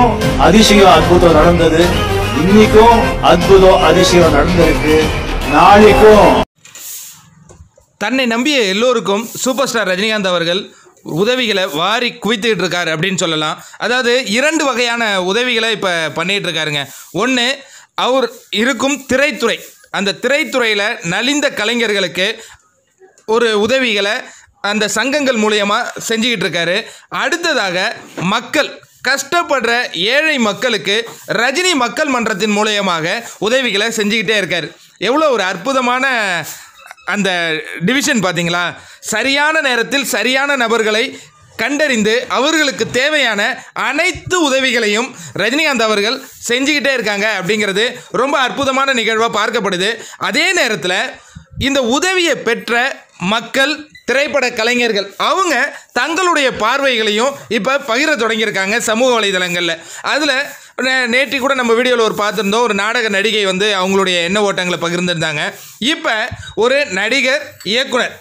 அன்னைக்கும் அதிசயம் அற்புதம் நடந்தது இன்னைக்கும் அற்புதம் அதிசயம் நடந்திருக்கு நாளைக்கும் தன்னை நம்பிய எல்லோருக்கும் சூப்பர் ஸ்டார் ரஜினிகாந்த் அவர்கள் உதவிகளை வாரி குவித்துக்கிட்டு இருக்காரு அப்படின்னு சொல்லலாம் அதாவது இரண்டு வகையான உதவிகளை இப்போ பண்ணிகிட்டு இருக்காருங்க ஒன்று அவர் இருக்கும் திரைத்துறை அந்த திரைத்துறையில் நலிந்த கலைஞர்களுக்கு ஒரு உதவிகளை அந்த சங்கங்கள் மூலியமாக செஞ்சுக்கிட்டு இருக்காரு அடுத்ததாக மக்கள் கஷ்டப்படுற ஏழை மக்களுக்கு ரஜினி மக்கள் மன்றத்தின் மூலியமாக உதவிகளை செஞ்சுக்கிட்டே இருக்கார் எவ்வளோ ஒரு அற்புதமான அந்த டிவிஷன் பார்த்தீங்களா சரியான நேரத்தில் சரியான நபர்களை கண்டறிந்து அவர்களுக்கு தேவையான அனைத்து உதவிகளையும் ரஜினிகாந்த் அவர்கள் செஞ்சுக்கிட்டே இருக்காங்க அப்படிங்கிறது ரொம்ப அற்புதமான நிகழ்வாக பார்க்கப்படுது அதே நேரத்தில் இந்த உதவியை பெற்ற மக்கள் திரைப்பட கலைஞர்கள் அவங்க தங்களுடைய பார்வைகளையும் இப்போ பகிர தொடங்கியிருக்காங்க சமூக வலைதளங்களில் அதில் நேற்று கூட நம்ம வீடியோவில் ஒரு பார்த்துருந்தோம் ஒரு நாடக நடிகை வந்து அவங்களுடைய எண்ண ஓட்டங்களை பகிர்ந்திருந்தாங்க இப்போ ஒரு நடிகர் இயக்குனர்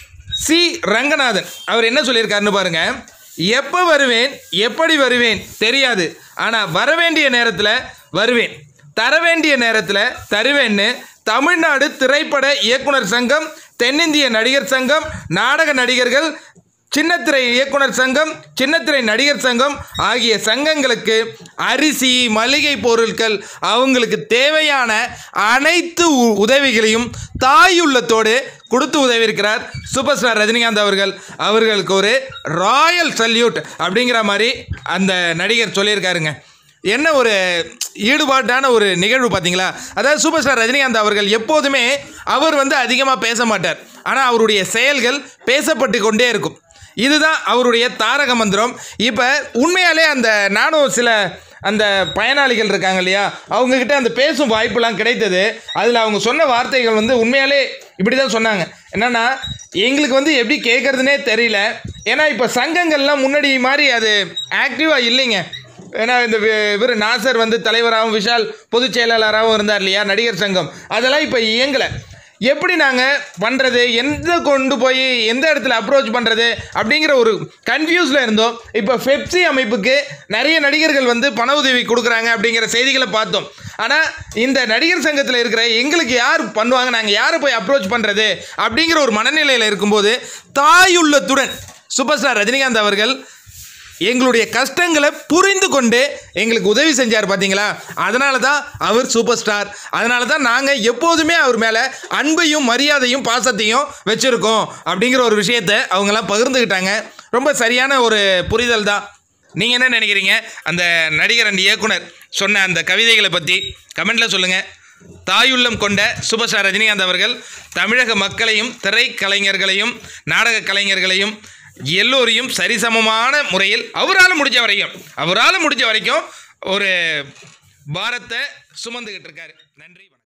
சி ரங்கநாதன் அவர் என்ன சொல்லியிருக்காருன்னு பாருங்க எப்போ வருவேன் எப்படி வருவேன் தெரியாது ஆனால் வர வேண்டிய நேரத்தில் வருவேன் தர வேண்டிய நேரத்தில் தருவேன்னு தமிழ்நாடு திரைப்பட இயக்குனர் சங்கம் தென்னிந்திய நடிகர் சங்கம் நாடக நடிகர்கள் சின்னத்திரை இயக்குனர் சங்கம் சின்னத்திரை நடிகர் சங்கம் ஆகிய சங்கங்களுக்கு அரிசி மளிகை பொருட்கள் அவங்களுக்கு தேவையான அனைத்து உ- உதவிகளையும் தாயுள்ளத்தோடு கொடுத்து உதவியிருக்கிறார் சூப்பர் ஸ்டார் ரஜினிகாந்த் அவர்கள் அவர்களுக்கு ஒரு ராயல் சல்யூட் அப்படிங்கிற மாதிரி அந்த நடிகர் சொல்லியிருக்காருங்க என்ன ஒரு ஈடுபாட்டான ஒரு நிகழ்வு பார்த்தீங்களா அதாவது சூப்பர் ஸ்டார் ரஜினிகாந்த் அவர்கள் எப்போதுமே அவர் வந்து அதிகமாக பேச மாட்டார் ஆனால் அவருடைய செயல்கள் பேசப்பட்டு கொண்டே இருக்கும் இதுதான் அவருடைய தாரக மந்திரம் இப்போ உண்மையாலே அந்த நானும் சில அந்த பயனாளிகள் இருக்காங்க இல்லையா அவங்கக்கிட்ட அந்த பேசும் வாய்ப்புலாம் கிடைத்தது அதில் அவங்க சொன்ன வார்த்தைகள் வந்து உண்மையாலே இப்படி தான் சொன்னாங்க என்னன்னா எங்களுக்கு வந்து எப்படி கேட்குறதுனே தெரியல ஏன்னா இப்போ சங்கங்கள்லாம் முன்னாடி மாதிரி அது ஆக்டிவாக இல்லைங்க ஏன்னா இந்த வி- இவர் நாசர் வந்து தலைவராகவும் விஷால் பொதுச் செயலாளராகவும் இருந்தார் இல்லையா நடிகர் சங்கம் அதெல்லாம் இப்போ இயங்கலை எப்படி நாங்கள் பண்ணுறது எந்த கொண்டு போய் எந்த இடத்துல அப்ரோச் பண்ணுறது அப்படிங்கிற ஒரு கன்ஃபியூஸில் இருந்தோம் இப்போ ஃபெப்சி அமைப்புக்கு நிறைய நடிகர்கள் வந்து பண உதவி கொடுக்குறாங்க அப்படிங்கிற செய்திகளை பார்த்தோம் ஆனால் இந்த நடிகர் சங்கத்தில் இருக்கிற எங்களுக்கு யார் பண்ணுவாங்க நாங்கள் யாரை போய் அப்ரோச் பண்ணுறது அப்படிங்கிற ஒரு மனநிலையில் இருக்கும்போது தாயுள்ளத்துடன் சூப்பர் ஸ்டார் ரஜினிகாந்த் அவர்கள் எங்களுடைய கஷ்டங்களை புரிந்து கொண்டு எங்களுக்கு உதவி செஞ்சார் பார்த்தீங்களா அதனால தான் அவர் சூப்பர் ஸ்டார் அதனால தான் நாங்கள் எப்போதுமே அவர் மேலே அன்பையும் மரியாதையும் பாசத்தையும் வச்சுருக்கோம் அப்படிங்கிற ஒரு விஷயத்தை அவங்கெல்லாம் பகிர்ந்துக்கிட்டாங்க ரொம்ப சரியான ஒரு புரிதல் தான் நீங்கள் என்ன நினைக்கிறீங்க அந்த நடிகர் அண்ட் இயக்குனர் சொன்ன அந்த கவிதைகளை பற்றி கமெண்ட்டில் சொல்லுங்கள் தாயுள்ளம் கொண்ட சூப்பர் ஸ்டார் ரஜினிகாந்த் அவர்கள் தமிழக மக்களையும் திரைக்கலைஞர்களையும் நாடக கலைஞர்களையும் எல்லோரையும் சரிசமமான முறையில் அவரால் முடிஞ்ச வரைக்கும் அவரால் முடிஞ்ச வரைக்கும் ஒரு பாரத்தை சுமந்துக்கிட்டு இருக்காரு நன்றி வணக்கம்